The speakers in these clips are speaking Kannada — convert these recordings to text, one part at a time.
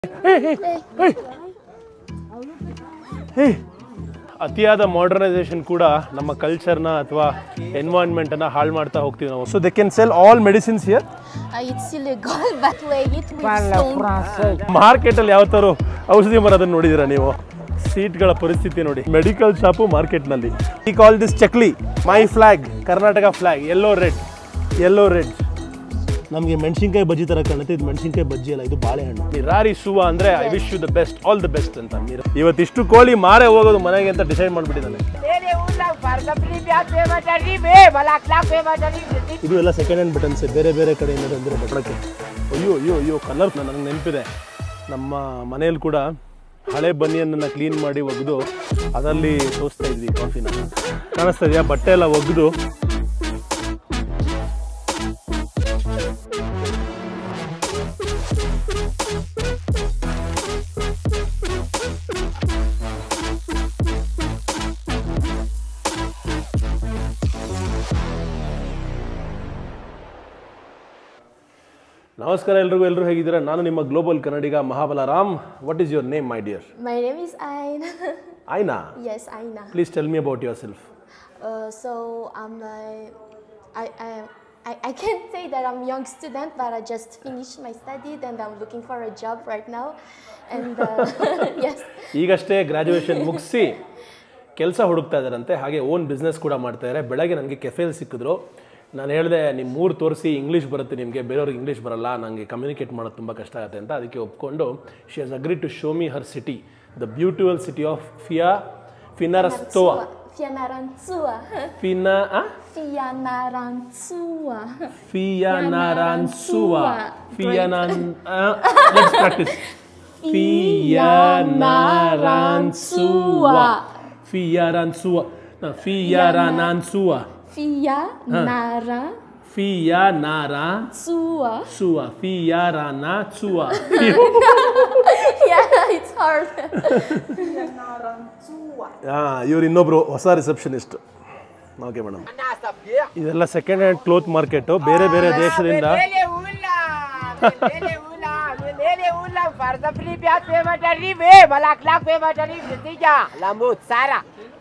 ಹೇ ಅತಿಯಾದ ಮಾಡರ್ನೈಸೇಷನ್ ಕೂಡ ನಮ್ಮ ಕಲ್ಚರ್ನ ಅಥವಾ ಎನ್ವೈರ್ನ್ಮೆಂಟನ್ನು ಹಾಳು ಮಾಡ್ತಾ ಹೋಗ್ತೀವಿ ನಾವು so they can sell all medicines here Uh, it's illegal, but wear it with stone. ಮಾರ್ಕೆಟಲ್ಲಿ ಯಾವ ಥರ ಔಷಧಿ ಮರದನ್ನು ನೋಡಿದ್ದೀರಾ ನೀವು ಸೀಟ್ಗಳ ಪರಿಸ್ಥಿತಿ ನೋಡಿ ಮೆಡಿಕಲ್ ಶಾಪು ಮಾರ್ಕೆಟ್ನಲ್ಲಿ ಈ call this chakli my flag Karnataka flag yellow red yellow red ನಮಗೆ ಮೆಣಸಿನ್ಕಾಯಿ ಬಜ್ಜಿ ಥರ ಕಾಣುತ್ತೆ ಇದು ಮೆಣಸಿನ್ಕಾಯಿ ಬಜ್ಜಿ ಅಲ್ಲ ಇದು ಬಾಳೆಹಣ್ಣು ನಿರಾರಿ ಸುವ ಅಂದರೆ I wish you the best all the best ಅಂತ ನೀರು ಇವತ್ತಿಷ್ಟು ಕೋಳಿ ಮಾರೇ ಹೋಗೋದು ಮನೆಗೆ ಅಂತ ಡಿಸೈಡ್ ಮಾಡಿಬಿಟ್ಟಿದ್ದಾನೆ Ele usa farda privia pema taribe balak la pema taribe ಇದು ಎಲ್ಲ ಸೆಕೆಂಡ್ ಹ್ಯಾಂಡ್ ಬಟನ್ಸ್ ಬೇರೆ ಬೇರೆ ಕಡೆಯಿಂದ ತಂದಿರೋ ಬಟಣಕ್ಕೆ ಅಯ್ಯೋ ಅಯ್ಯೋ ಅಯ್ಯೋ ಕಲರ್ ನನಗೆ ನೆನಪಿದೆ ನಮ್ಮ ಮನೆಯಲ್ಲಿ ಕೂಡ ಹಳೆ ಬನಿಯನ್ನ ಕ್ಲೀನ್ ಮಾಡಿ ಒಗೆದು ಅದರಲ್ಲಿ ತೋರಿಸ್ತಾ ಇದ್ವಿ ಕಾಫಿನ ಕಾಣಿಸ್ತಾ ಇದೆಯಾ ಬಟ್ಟೆ ಎಲ್ಲ ಒಗೆದು ನಮಸ್ಕಾರ ಎಲ್ರಿಗೂ ಎಲ್ಲರೂ ಹೇಗಿದ್ದೀರಾ ನಾನು ನಿಮ್ಮ global Kannadiga Mahabala Ram what is your name my dear My name is Aina. Aina yes, Aina. Please tell me about yourself Uh, so I'm a, I, I, I, I can't say that I'm a young student, but I just finished my studies and I'm looking for a job right now. And uh, yes, ಈಗಷ್ಟೇ ಗ್ರ್ಯಾಜುಯೇಷನ್ ಮುಗಿಸಿ ಕೆಲಸ ಹುಡುಕ್ತಾ ಇದ್ದಾರಂತೆ ಹಾಗೆ ಓನ್ ಬಿಸ್ನೆಸ್ ಕೂಡ ಮಾಡ್ತಾ ಇದ್ದಾರೆ ಬೆಳಗ್ಗೆ ನನಗೆ ಕೆಫೆಲ್ ಸಿಕ್ಕಿದ್ರು ನಾನು ಹೇಳಿದೆ ನಿಮ್ಮ ಮೂರು ತೋರಿಸಿ ಇಂಗ್ಲೀಷ್ ಬರುತ್ತೆ ನಿಮಗೆ ಬೇರೆಯವ್ರಿಗೆ ಇಂಗ್ಲೀಷ್ ಬರಲ್ಲ ನನಗೆ ಕಮ್ಯುನಿಕೇಟ್ ಮಾಡೋದು ತುಂಬ ಕಷ್ಟ ಆಗುತ್ತೆ ಅಂತ ಅದಕ್ಕೆ ಒಪ್ಕೊಂಡು she has agree to show me Har city the beautiful city of ಫಿಯಾ ಫಿನರಸ್ತೋವಾ Fianarantsua. ಫಿನಾ Fianarantsua. ಫಿಯನಾರಾನ್ಸುವಾ ಫಿಯನಾನ್ let's practice ಫಿಯನಾರಾನ್ಸುವಾ ಫಿಯರಾನ್ಸುವಾ ಫಿಯರಾನಾನ್ಸುವಾ Fianara. ಫಿಯನಾರಾ Sua. Suva ಫಿಯರಾನಾ Suva Yeah, it's hard. ಇವ್ರು ಇನ್ನೊಬ್ರು ಹೊಸ receptionist okay madam na sabia ಇದೆಲ್ಲ ಸೆಕೆಂಡ್ ಹ್ಯಾಂಡ್ ಕ್ಲೋತ್ ಮಾರ್ಕೆಟು ಬೇರೆ ಬೇರೆ ದೇಶದಿಂದ ele ula ele ula ele ula farda privia pema taribe balak la pema taribe tija la mozzara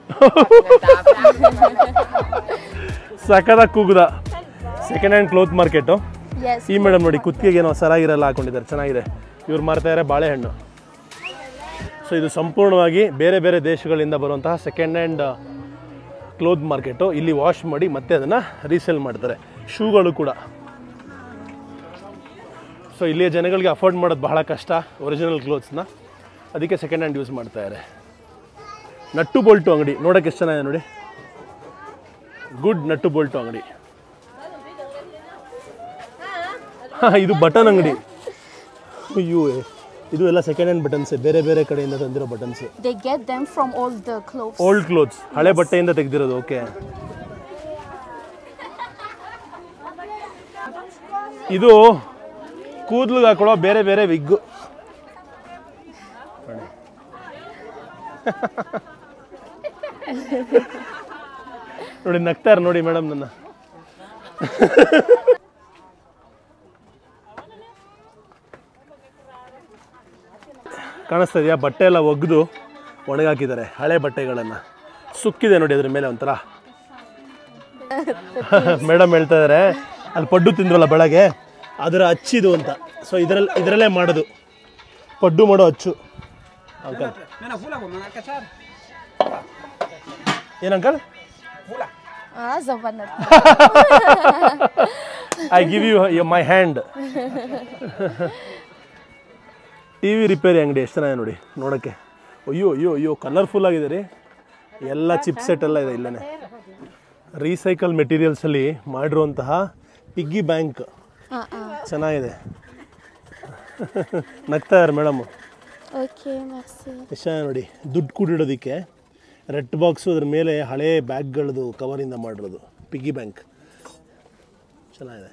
ಸಕದ ಕೂಗುದ second hand cloth market Yes. ಈ ಮೇಡಮ್ ನೋಡಿ ಕುತ್ತಿಗೆಗೆ ಏನೋ ಸರಾಗಿರೆಲ್ಲ ಹಾಕೊಂಡಿದ್ದಾರೆ ಚೆನ್ನಾಗಿದೆ ಇವ್ರು ಮಾಡ್ತಾ ಇದ್ದಾರೆ ಬಾಳೆಹಣ್ಣು ಸೊ ಇದು ಸಂಪೂರ್ಣವಾಗಿ ಬೇರೆ ಬೇರೆ ದೇಶಗಳಿಂದ ಬರುವಂತಹ ಸೆಕೆಂಡ್ ಹ್ಯಾಂಡ್ ಕ್ಲೋತ್ ಮಾರ್ಕೆಟು ಇಲ್ಲಿ ವಾಶ್ ಮಾಡಿ ಮತ್ತೆ ಅದನ್ನು ರೀಸೇಲ್ ಮಾಡ್ತಾರೆ ಶೂಗಳು ಕೂಡ ಸೊ ಇಲ್ಲಿಯ ಜನಗಳಿಗೆ ಅಫೋರ್ಡ್ ಮಾಡೋದು ಬಹಳ ಕಷ್ಟ ಒರಿಜಿನಲ್ ಕ್ಲೋತ್ಸ್ನ ಅದಕ್ಕೆ ಸೆಕೆಂಡ್ ಹ್ಯಾಂಡ್ ಯೂಸ್ ಮಾಡ್ತಾ ಇದ್ದಾರೆ ನಟ್ಟು ಬೋಲ್ಟು ಅಂಗಡಿ ನೋಡೋಕೆ ಎಷ್ಟು ಚೆನ್ನಾಗಿದೆ ನೋಡಿ ಗುಡ್ ನಟ್ಟು ಬೋಲ್ಟು ಅಂಗಡಿ ಹಾಂ ಇದು ಬಟನ್ ಅಂಗಡಿ ಅಯ್ಯೋ ಇದು ಎಲ್ಲ ಸೆಕೆಂಡ್ ಹ್ಯಾಂಡ್ ಬಟನ್ಸ್ ಬೇರೆ ಬೇರೆ ಕಡೆಯಿಂದ ತಂದಿರೋ buttons They get them from all the clothes. Old clothes ಹಳೆ ಬಟ್ಟೆಯಿಂದ ತೆಗೆದಿರೋದು ಓಕೆ ಇದು ಕೂದಲಿಗೆ ಹಾಕೊಳ್ಳೋ ಬೇರೆ ಬೇರೆ ವಿಗ್ಗು ನೋಡಿ ನಗ್ತಾರೆ ನೋಡಿ ಮೇಡಮ್ ನನ್ನ ಕಾಣಿಸ್ತಾ ಇದೆಯಾ ಬಟ್ಟೆ ಎಲ್ಲ ಒಗೆದು ಒಣಗಾಕಿದ್ದಾರೆ ಹಳೆ ಬಟ್ಟೆಗಳನ್ನು ಸುಕ್ಕಿದೆ ನೋಡಿ ಅದ್ರ ಮೇಲೆ ಒಂಥರ ಮೇಡಮ್ ಹೇಳ್ತಾ ಇದ್ದಾರೆ ಅಲ್ಲಿ ಪಡ್ಡು ತಿಂದ್ರಲ್ಲ ಬೆಳಗ್ಗೆ ಅದರ ಅಚ್ಚಿದು ಅಂತ ಸೊ ಇದರಲ್ಲಿ ಇದರಲ್ಲೇ ಮಾಡೋದು ಪಡ್ಡು ಮಾಡೋ ಅಚ್ಚು uncle Mena fula ko mga kasar. ಏನಂಕಲ್ Ah, Zavanat. I give you my hand TV ವಿ ರಿಪೇರಿ ಅಂಗಡಿ ಎಷ್ಟು ಚೆನ್ನಾಗಿದೆ ನೋಡಿ ನೋಡೋಕ್ಕೆ ಅಯ್ಯೋ ಅಯ್ಯೋ ಅಯ್ಯೋ ಕಲರ್ಫುಲ್ ಆಗಿದೆ ರೀ ಎಲ್ಲ ಚಿಪ್ ಸೆಟ್ ಎಲ್ಲ ಇದೆ ಇಲ್ಲೇ ರೀಸೈಕಲ್ ಮೆಟೀರಿಯಲ್ಸಲ್ಲಿ ಮಾಡಿರುವಂತಹ ಪಿಗ್ಗಿ ಬ್ಯಾಂಕ್ Uh uh. ಚೆನ್ನಾಗಿದೆ ನಗ್ತಾ ಇದ್ದಾರೆ ಮೇಡಮು Okay, merci. ಎಷ್ಟು ಚೆನ್ನಾಗಿ ನೋಡಿ ದುಡ್ಡು ಕೂಡಿಡೋದಕ್ಕೆ ರೆಡ್ ಬಾಕ್ಸು ಅದ್ರ ಮೇಲೆ ಹಳೆ ಬ್ಯಾಗ್ಗಳದು ಕವರಿಂದ ಮಾಡಿರೋದು ಪಿಗ್ಗಿ ಬ್ಯಾಂಕ್ ಚೆನ್ನಾಗಿದೆ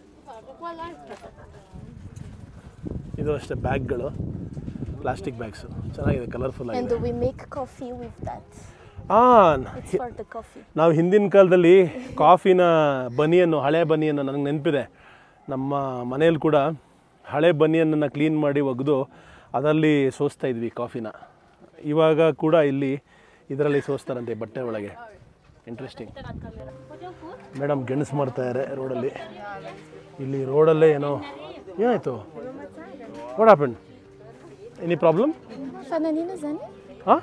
ಇದು ಅಷ್ಟೇ ಬ್ಯಾಗ್ಗಳು ಪ್ಲಾಸ್ಟಿಕ್ ಬ್ಯಾಗ್ಸು ಚೆನ್ನಾಗಿದೆ ಕಲರ್ಫುಲ್ And ಆಗಿದೆ we make coffee with that. ಹಾಂ It's for the coffee. ನಾವು ಹಿಂದಿನ ಕಾಲದಲ್ಲಿ ಕಾಫಿನ ಬನಿಯನ್ನು ಹಳೆ ಬನಿಯನ್ನು ನನಗೆ ನೆನಪಿದೆ ನಮ್ಮ ಮನೆಯಲ್ಲಿ ಕೂಡ ಹಳೆ ಬನಿಯನ್ನನ್ನು ಕ್ಲೀನ್ ಮಾಡಿ ಒಗೆದು ಅದರಲ್ಲಿ ಸೋಸ್ತಾ ಇದ್ವಿ ಕಾಫಿನ ಇವಾಗ ಕೂಡ ಇಲ್ಲಿ ಇದರಲ್ಲಿ ಸೋಸ್ತಾರಂತೆ ಬಟ್ಟೆ ಒಳಗೆ ಇಂಟ್ರೆಸ್ಟಿಂಗ್ ಮೇಡಮ್ ಗೆಣಸು ಮಾಡ್ತಾರೆ ರೋಡಲ್ಲಿ ಇಲ್ಲಿ ರೋಡಲ್ಲೇ ಏನೋ ಏನಾಯಿತು what happen any problem Fananina Zani? ಹಾಂ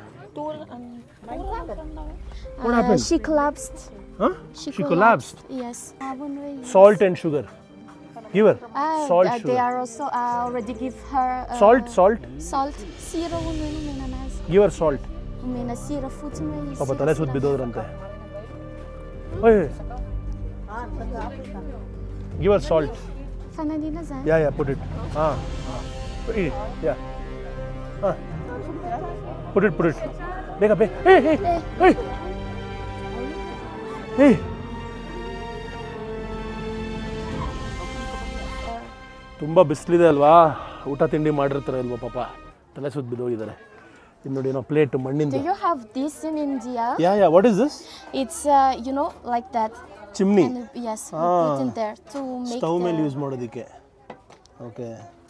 What happened? She collapsed. ಹಾಂ she collapsed Yes. Salt and sugar give her Ah, Salt, uh, sugar. they are also uh, already give her uh, salt salt salt. Sira uno umena nazo. Give her salt Umena sira fotsiny hoe izy. ಪಾಪ ತಲೆ ಸುತ್ತ ಬಿದ್ದೋದ್ರಂತೆ ಓಯ್ give her salt Fananina Zani? Yeah yeah put it ಹಾಂ ಇಡಿ ಯಾ ಹಾಂ ಪುಟ್ ಇಟ್ ಪುಟ್ ಇಟ್ ಬೇಗ ಬೇ ಏಯ್ ಏಯ್ ಏಯ್ ಏಯ್ ತುಂಬ ಬಿಸಿಲಿದೆ ಅಲ್ವಾ ಊಟ ತಿಂಡಿ ಮಾಡಿರ್ತಾರೆ ಅಲ್ವಾ ಪಾಪ ತಲೆ ಸುತ್ತ ಬಿದ್ದೋಗಿದ್ದಾರೆ ಇನ್ನು ನೋಡಿ ಏನೋ ಪ್ಲೇಟ್ ಮಣ್ಣಿಂದ Do you have this in India? Yeah yeah what is this It's uh, you know like that. Chimney And uh, yes, we put in there to make stove ಮೇಲೆ the. ಯೂಸ್ ಮಾಡೋದಕ್ಕೆ ಓಕೆ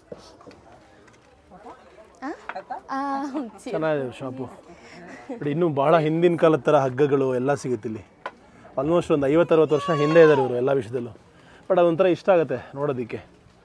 Ah, ಚೆನ್ನಾಗಿದೆ ಶಾಪು ಬಟ್ ಇನ್ನೂ ಭಾಳ ಹಿಂದಿನ ಕಾಲದ ಥರ ಹಗ್ಗಗಳು ಎಲ್ಲ ಸಿಗುತ್ತೆ ಇಲ್ಲಿ ಆಲ್ಮೋಸ್ಟ್ ಒಂದು ಐವತ್ತರವತ್ತು ವರ್ಷ ಹಿಂದೆ ಇದ್ದಾರೆ ಇವರು ಎಲ್ಲ ವಿಷಯದಲ್ಲೂ ಬಟ್ ಅದೊಂಥರ ಇಷ್ಟ ಆಗುತ್ತೆ ನೋಡೋದಕ್ಕೆ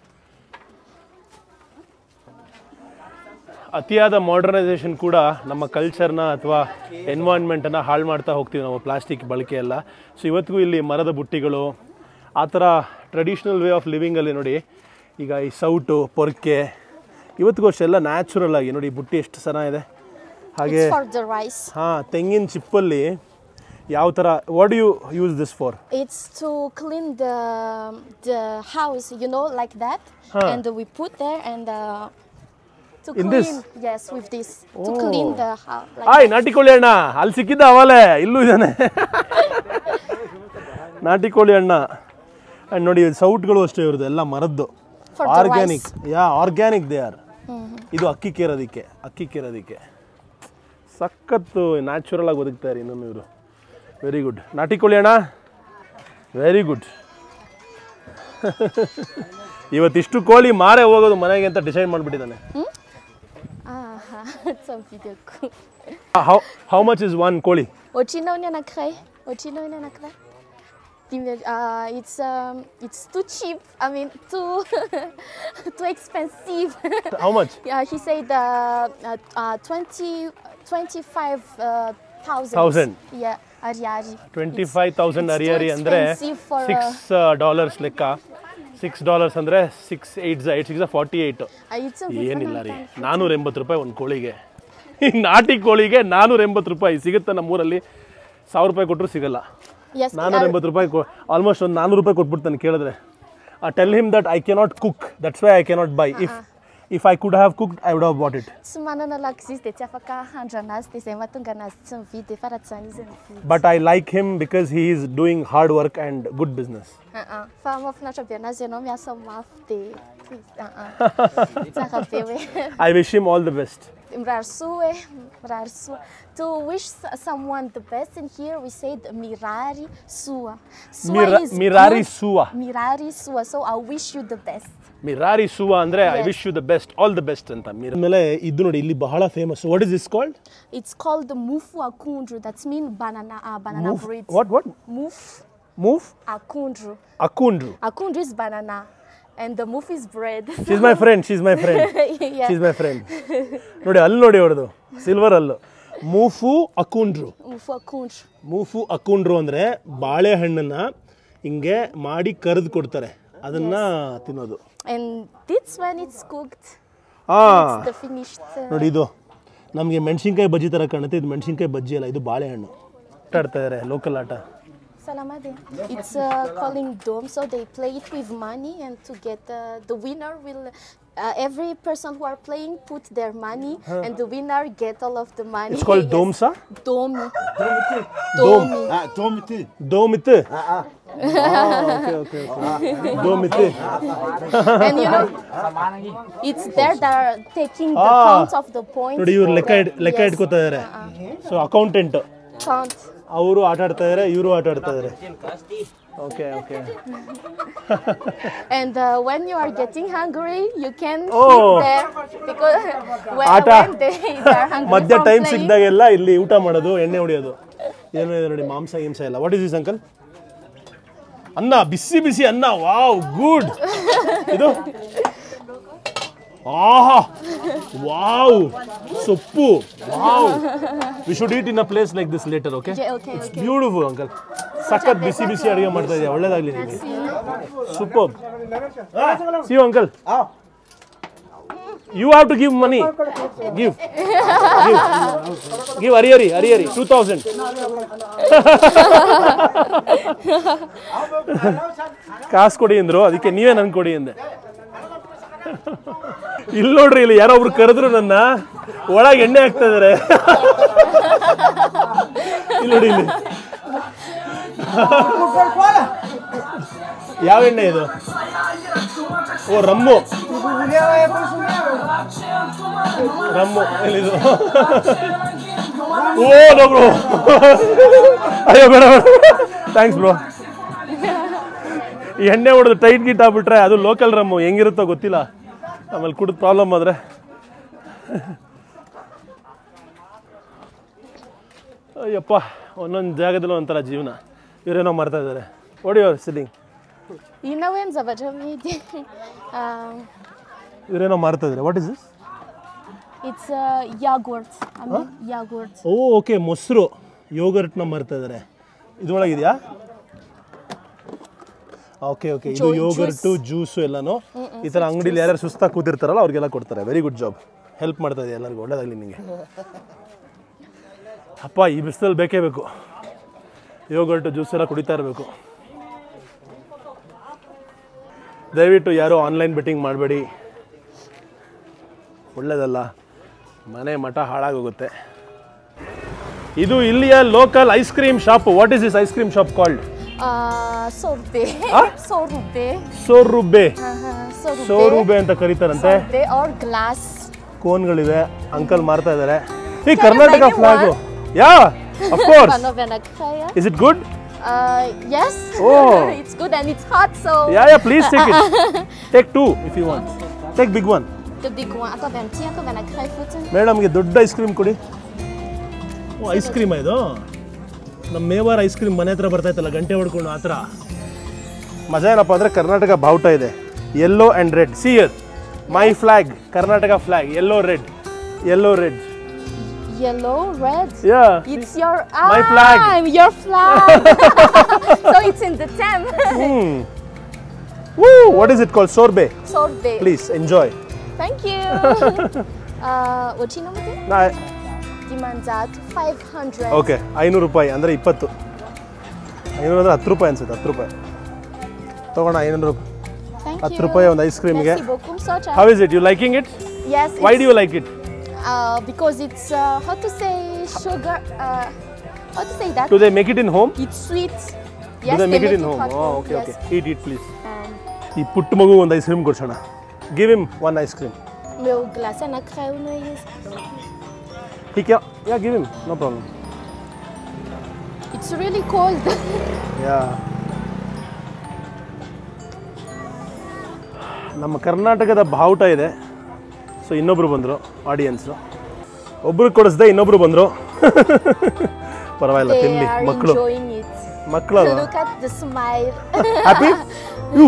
ಅತಿಯಾದ ಮಾಡರ್ನೈಸೇಷನ್ ಕೂಡ ನಮ್ಮ ಕಲ್ಚರ್ನ ಅಥವಾ ಎನ್ವೈರ್ನ್ಮೆಂಟನ್ನು ಹಾಳು ಮಾಡ್ತಾ ಹೋಗ್ತೀವಿ ನಾವು ಪ್ಲಾಸ್ಟಿಕ್ ಬಳಕೆ ಎಲ್ಲ ಸೊ ಇವತ್ತಿಗೂ ಇಲ್ಲಿ ಮರದ ಬುಟ್ಟಿಗಳು ಆ ಥರ ಟ್ರೆಡಿಷ್ನಲ್ ವೇ ಆಫ್ ಲಿವಿಂಗಲ್ಲಿ ನೋಡಿ ಈಗ ಈ ಸೌಟು ಪೊರ್ಕೆ ಇವತ್ತಿಗೂ ಅಷ್ಟೆಲ್ಲ ನ್ಯಾಚುರಲ್ ಆಗಿ ನೋಡಿ ಈ ಬುಟ್ಟಿ ಎಷ್ಟು ಚೆನ್ನಾಗಿದೆ ಹಾಗೆ it's for the rice. ಹಾಂ ತೆಂಗಿನ ಚಿಪ್ಪಲ್ಲಿ ಯಾವ ಥರ what you use this for It's to clean the the house, you know, like that. And we put there and uh, to In clean. this? Yes, with this to clean the house. Like ಆಯ್ ನಾಟಿ ಕೋಳಿ ಅಣ್ಣ ಅಲ್ಲಿ ಸಿಕ್ಕಿದ್ದ ಅವಲೇ ಇಲ್ಲೂ ಇದ್ದಾನೆ ನಾಟಿ ಕೋಳಿ ಅಣ್ಣ ಆ್ಯಂಡ್ ನೋಡಿ ಸೌಟ್ಗಳು ಅಷ್ಟೇ ಇವ್ರದ್ದು ಎಲ್ಲ ಮರದ್ದು For the organic yeah organic they are ಇದು ಅಕ್ಕಿ ಕೇರೋದಕ್ಕೆ ಅಕ್ಕಿ ಕೇರೋದಕ್ಕೆ ಸಖತ್ತು ನ್ಯಾಚುರಲ್ ಆಗಿ ಬದುಕ್ತಾರೆ ಇನ್ನೊಂದು ಇವರು ವೆರಿ ಗುಡ್ ನಾಟಿ ಕೋಳಿ ಅಣ್ಣ ವೆರಿ ಗುಡ್ ಇವತ್ತಿಷ್ಟು ಕೋಳಿ ಮಾರೇ ಹೋಗೋದು ಮನೆಗೆ ಅಂತ ಡಿಸೈಡ್ ಮಾಡಿಬಿಟ್ಟಿದ್ದಾನೆ ah, it's a video. How how much is one ಕೋಳಿ Otrina ny anankiray. Otrina ny anankiray. Dimy, uh, it's um, it's too cheap. I mean, too too expensive. How much yeah, he said uh, uh, uh, 20, 25,000. Thousand. Yeah, Ariari. Twenty five thousand it's too ariary ಅಂದರೆ expensive for, ಸಿಕ್ಸ್ ಡಾಲರ್ಸ್ ಲೆಕ್ಕ ಸಿಕ್ಸ್ ಡಾಲರ್ಸ್ ಅಂದರೆ six eight eight six forty eight Uh, it's a ಏನಿಲ್ಲ ರೀ ನಾನ್ನೂರ ಎಂಬತ್ತು ರೂಪಾಯಿ ಒಂದು ಕೋಳಿಗೆ ಈ ನಾಟಿ ಕೋಳಿಗೆ ನಾನ್ನೂರ ಎಂಬತ್ತು ರೂಪಾಯಿ ಸಿಗುತ್ತೆ ನಮ್ಮೂರಲ್ಲಿ ಸಾವಿರ ರೂಪಾಯಿ ಕೊಟ್ಟರು ಸಿಗಲ್ಲ Yes, ನಾನ್ನೂರ ಎಂಬತ್ತು ರೂಪಾಯಿ ಆಲ್ಮೋಸ್ಟ್ ಒಂದು ನಾನ್ನೂರು ರೂಪಾಯಿ ಕೊಟ್ಬಿಡ್ತಾನೆ ಕೇಳಿದ್ರೆ tell him that I cannot cook that's why I cannot buy if if I could have cooked I would have bought it tsy manana lakozia izy dia tsy afaka handro anazy dia izay mahatonga anazy tsy mividy fa raha tsy zany izy mividy but I like him because he is doing hard work and good business Uh-uh. fa mahafinaritra be anazy ianao miasa mafy dia uh-uh. tsara be hoe I wish him all the best mirary soa hoe mirary soa to wish s- someone the best in here we said mirary soa soa Mira- is mirari good. soa. mirary soa so i wish you the best ಮಿರಾರಿ ಸುವಾ ಅಂದ್ರೆ I Yes. Wish you the best all the best ಅಂತ ಆಮೇಲೆ ಇದು ನೋಡಿ ಇಲ್ಲಿ ಬಹಳ famous what is this called it's called the mufu akundru that's mean banana uh, banana bread what what muf ಮೂವ್ akundru ಅಕುಂಡ್ರು akundru is banana and the muf is bread she's my friend she's my friend yeah she's my friend ನೋಡಿ ಅಲ್ಲಿ ನೋಡಿ ಅವ್ರದ್ದು ಸಿಲ್ವರ್ ಅಲ್ಲು ಮೂಫು ಅಕುಂಡ್ರು mufu akundru ಮೂಫು ಅಕುಂಡ್ರು ಅಂದರೆ ಬಾಳೆಹಣ್ಣನ್ನ ಹಿಂಗೆ ಮಾಡಿ ಕರೆದು ಕೊಡ್ತಾರೆ ಅದನ್ನ ತಿನ್ನೋದು and this when it's cooked ಹಾ it's the finished uh, ನೋಡಿ ಇದು ನಮಗೆ ಮೆಣಸಿನ್ಕಾಯಿ ಬಜ್ಜಿ ಥರ ಕಾಣುತ್ತೆ ಇದು ಮೆಣಸಿನ್ಕಾಯಿ ಬಜ್ಜಿ ಅಲ್ಲ ಇದು ಬಾಳೆಹಣ್ಣು ಆಟ ಆಡ್ತಾ ಇದ್ದಾರೆ ಲೋಕಲ್ ಆಟ Salamade. It's uh, calling dome, so they play it with money, and to get uh, the winner will. Uh, every person who are playing put their money, and the winner get all of the money. It's called Yes. ಡೋಮ್ಸಾ Domi. Dome. Domi. Ah, tomte. ದೋಮಿತ್ ಓಕೆ ಓಕೆ ದೋಮಿತ್ and you know, it's there that are taking the Ah. count of the points. ನೋಡಿ ಇವ್ರು ಲೆಕ್ಕ ಇಡ್ ಲೆಕ್ಕ Yes. ಇಟ್ಕೋತಾ ಇದಾರೆ ಸೊ ಅಕೌಂಟೆಂಟ್ Count. ಅವರು ಆಟ ಆಡ್ತಾ ಇದಾರೆ ಇವರು ಆಟ ಆಡ್ತಾ ಇದಾರೆ okay okay And uh, when you are getting hungry, you can Oh. sit there because when, ಆಟ. when they, they are hungry ಮಧ್ಯ from ಟೈಮ್ playing, ಸಿಕ್ಕಿದಾಗೆಲ್ಲ ಇಲ್ಲಿ ಊಟ ಮಾಡೋದು ಎಣ್ಣೆ ಹೊಡಿಯೋದು ಏನು ಇದೆ ನೋಡಿ ಮಾಂಸ ಹಿಂಸೆ ಇಲ್ಲ ವಾಟ್ ಇಸ್ ದಿಸ್ ಅಂಕಲ್ ಅನ್ನ ಬಿಸಿ ಬಿಸಿ ಅನ್ನ ವಾವ್ ಗುಡ್ ಇದು ಆಹಾ ವಾವ್ ಸೊಪ್ಪು wow we should eat in a place like this later okay Yeah, okay, it's okay. Beautiful uncle ಸಖತ್ ಬಿಸಿ ಬಿಸಿ ಅಡುಗೆ ಮಾಡ್ತಾ ಇದೆಯಾ ಒಳ್ಳೇದಾಗ್ಲಿ ನಿಮಗೆ super see you uncle you have to give money give give ariary ariary two thousand ಕಾಸು ಕೊಡಿ ಅಂದ್ರು ಅದಕ್ಕೆ ನೀವೇ ನನ್ ಕೊಡಿ ಅಂದೆ ಇಲ್ಲಿ ನೋಡ್ರಿ ಇಲ್ಲಿ ಯಾರೋ ಒಬ್ರು ಕರೆದ್ರು ನನ್ನ ಒಳಗೆ ಎಣ್ಣೆ ಹಾಕ್ತಾ ಇದಾರೆ ಇಲ್ಲಿ ನೋಡಿ ಇಲ್ಲಿ ಯಾವ ಎಣ್ಣೆ ಇದು ಓ ರಮ್ಮು ರಮ್ಮು ಎಲ್ಲಿದು ಓ ನೋ ಬ್ರೋ ಅಯ್ಯೋ ಬೇಡ ಥ್ಯಾಂಕ್ಸ್ ಬ್ರೋ ಈ ಎಣ್ಣೆ ಹೊಡೆದು ಟೈಟ್ ಗಿಟ್ ಆಗ್ಬಿಟ್ರೆ ಅದು ಲೋಕಲ್ ರಮ್ಮು ಹೆಂಗಿರುತ್ತೋ ಗೊತ್ತಿಲ್ಲ ಆಮೇಲೆ ಕುಡಿದು ಪ್ರಾಬ್ಲಮ್ ಆದ್ರೆ ಅಯ್ಯಪ್ಪ ಒಂದೊಂದು ಜಾಗದಲ್ಲೂ ಒಂಥರ ಜೀವನ ಇವರೇನೋ ಮಾಡ್ತಾ ಇದ್ದಾರೆ ಓಡಿಯೋರು sitting You know when Zavajamidi, um, ಇವರೇನೋ ಮಾಡ್ತಾ ಇದ್ದಾರೆ what is this it's uh, yogurt. I mean, yogurt. ಓ ಓಕೆ ಮೊಸರು ಯೋಗರ್ಟ್ನ ಮಾರ್ತಾ ಇದ್ದಾರೆ ಇದ್ರೊಳಗಿದೆಯಾ ಓಕೆ ಓಕೆ ಇದು Ju- ಯೋಗರ್ಟು ಜ್ಯೂಸು ಎಲ್ಲಾನು ಈ ಥರ ಅಂಗಡಿಲಿ ಯಾರ್ಯಾರು ಸುಸ್ತಾಗಿ ಕೂತಿರ್ತಾರಲ್ಲ ಅವ್ರಿಗೆಲ್ಲ ಕೊಡ್ತಾರೆ ವೆರಿ ಗುಡ್ ಜಾಬ್ ಹೆಲ್ಪ್ ಮಾಡ್ತಾ ಇದೆ ಎಲ್ಲರಿಗೂ ಒಳ್ಳೇದಾಗಲಿ ನಿಮಗೆ ಅಪ್ಪ ಈ ಬಿಸಿಲಲ್ಲಿ ಬೇಕೇ ಬೇಕು ಯೋಗರ್ಟು ಜ್ಯೂಸ್ ಎಲ್ಲ ಕುಡಿತಾ ಇರಬೇಕು ದಯವಿಟ್ಟು ಯಾರು ಆನ್ಲೈನ್ ಬೆಟ್ಟಿಂಗ್ ಮಾಡಬೇಡಿ ಒಳ್ಳೇದಲ್ಲ ಮನೆ ಮಠ ಹಾಳಾಗೋಗುತ್ತೆ ಇದು ಇಲ್ಲಿಯ local ice cream shop what is this is cream shop called Uh, sorbet. Huh? sorbet. ಸೋರುಬ್ಬೆ Uh-huh. Sorbet. ಸೋರುಬೆ ಅಂತ ಕರೀತಾರಂತೆ Sorbet or glass. ಕೋನ್ಗಳಿವೆ ಅಂಕಲ್ ಮಾರ್ತಾ ಇದ್ದಾರೆ ಈ you Karnataka buy me flag yeah of course Panovena Kraya. Is it good Uh, yes. Oh. it's good and it's hot, so yeah yeah please take it take two if you want take big one the big one. Ako ben tia, ako ben kray footen. ಮೇಡಮ್ಗೆ ದೊಡ್ಡ ಐಸ್ ಕ್ರೀಮ್ ಕೊಡಿ ಓ ಐಸ್ ಕ್ರೀಮ್ ಇದು ನಮ್ಮ ಮೇವಾರ್ ಐಸ್ ಕ್ರೀಮ್ ಮನೆ ಹತ್ರ ಬರ್ತಾ ಇತ್ತಲ್ಲ ಗಂಟೆ ಹೊಡ್ಕೊಂಡು ಆ ಥರ ಮಜಾ ಏನಪ್ಪ ಅಂದರೆ ಕರ್ನಾಟಕ ಬಾವುಟ ಇದೆ yellow and red see here my flag Karnataka flag yellow red yellow red Yellow, red. Yeah It's your My ah, flag. Your flag. so it's in the Tem. Hmm woo what is it call sorbet Sorbet. Please enjoy Thank you. uh, what you know what it? ನಾ Dimandat 500. ಓಕೆ ಐನೂರು ರೂಪಾಯಿ ಅಂದರೆ ಇಪ್ಪತ್ತು ಐನೂರು ಅಂದರೆ ಹತ್ತು ರೂಪಾಯಿ ಅನ್ಸುತ್ತೆ ಹತ್ತು ರೂಪಾಯಿ ತೊಗೋಣ ಐನೂರು ರೂಪಾಯಿ Thank ಹತ್ತು you. ರೂಪಾಯಿ ಒಂದು ಐಸ್ ಕ್ರೀಮ್ಗೆ Merci beaucoup, Socha. How is it you liking it Yes. Why it's, do you like it uh, because it's uh, how to say sugar. Uh, how to say that? Do they make it in home It's sweet. Do Yes, they they make make it it in home hot okay yes. Okay eat it please Um, ಈ ಪುಟ್ಟ ಮಗು ಒಂದು ಐಸ್ ಕ್ರೀಮ್ ಕೊಡ್ಸೋಣ give him one ice cream meu glace na crème no is. He ಕ್ಯಾ yeah give him no problem It's really cold. Yeah ನಮ್ಮ ಕರ್ನಾಟಕದ ಬಾವುಟ ಇದೆ ಸೊ ಇನ್ನೊಬ್ರು ಬಂದರು ಆಡಿಯನ್ಸು ಒಬ್ರು ಕೊಡಿಸ್ದೆ ಇನ್ನೊಬ್ರು ಬಂದರು ಪರವಾಗಿಲ್ಲ they ತಿನ್ಲಿ are ಮಕ್ಕಳು enjoying it. ಮಕ್ಕಳಲ್ಲ Look at the smile. Happy you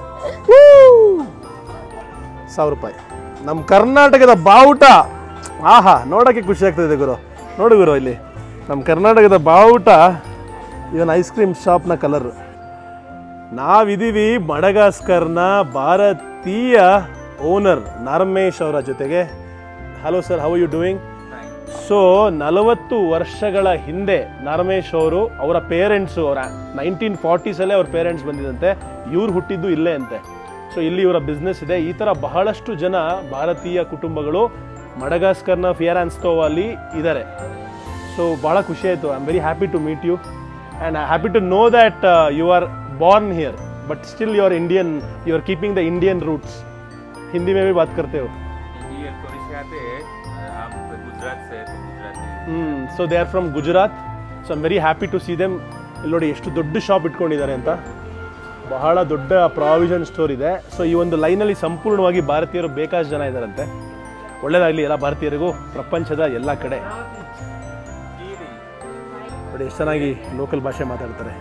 ಸಾವಿರ ರೂಪಾಯಿ ನಮ್ಮ ಕರ್ನಾಟಕದ ಬಾವುಟ ಆಹಾ ನೋಡೋಕ್ಕೆ ಖುಷಿ ಆಗ್ತದೆ ಗುರು ನೋಡು ಗುರು ಇಲ್ಲಿ ನಮ್ಮ ಕರ್ನಾಟಕದ ಬಾವುಟ ಇವನ್ ಐಸ್ ಕ್ರೀಮ್ ಶಾಪ್ನ ಕಲರು ನಾವಿದ್ದೀವಿ ಮಡಗಾಸ್ಕರ್ನ ಭಾರತೀಯ ಓನರ್ ನರ್ಮೇಶ್ ಅವರ ಜೊತೆಗೆ hello sir how you doing so ನಲವತ್ತು ವರ್ಷಗಳ ಹಿಂದೆ ನರಮೇಶ್ ಅವರು ಅವರ ಪೇರೆಂಟ್ಸು ಅವರ ನೈನ್ಟೀನ್ ಫಾರ್ಟೀಸಲ್ಲೇ ಅವ್ರ ಪೇರೆಂಟ್ಸ್ ಬಂದಿದಂತೆ ಇವ್ರು ಹುಟ್ಟಿದ್ದು ಇಲ್ಲೇ ಅಂತೆ ಸೊ ಇಲ್ಲಿ ಇವರ ಬಿಸ್ನೆಸ್ ಇದೆ ಈ ಥರ ಬಹಳಷ್ಟು ಜನ ಭಾರತೀಯ ಕುಟುಂಬಗಳು ಮಡಗಾಸ್ಕರ್ನ ಫಿಯರಾನ್ಸ್ತೋವಲ್ಲಿ ಇದ್ದಾರೆ ಸೊ ಭಾಳ ಖುಷಿ ಆಯಿತು I am very happy to meet you and happy to know that you are born here but still you are Indian you are keeping the Indian roots Hindi में भी बात करते हो ये थोड़ी से आते हैं आप गुजरात से हैं, तो Gujarati so they are from gujarat so i'm very happy to see them ಇಲ್ಲಿ ನೋಡಿ ಎಷ್ಟು ದೊಡ್ಡ ಶಾಪ್ ಇಟ್ಕೊಂಡಿದ್ದಾರೆ ಅಂತ ಬಹಳ ದೊಡ್ಡ ಪ್ರಾವಿಷನ್ ಸ್ಟೋರ್ ಇದೆ ಸೊ ಈ ಒಂದು ಲೈನಲ್ಲಿ ಸಂಪೂರ್ಣವಾಗಿ ಭಾರತೀಯರು ಬೇಕಾದಷ್ಟು ಜನ ಇದ್ದಾರಂತೆ ಒಳ್ಳೇದಾಗಲಿ ಎಲ್ಲ ಭಾರತೀಯರಿಗೂ ಪ್ರಪಂಚದ ಎಲ್ಲ ಕಡೆ ನೋಡಿ ಎಷ್ಟು ಚೆನ್ನಾಗಿ ಲೋಕಲ್ ಭಾಷೆ ಮಾತಾಡ್ತಾರೆ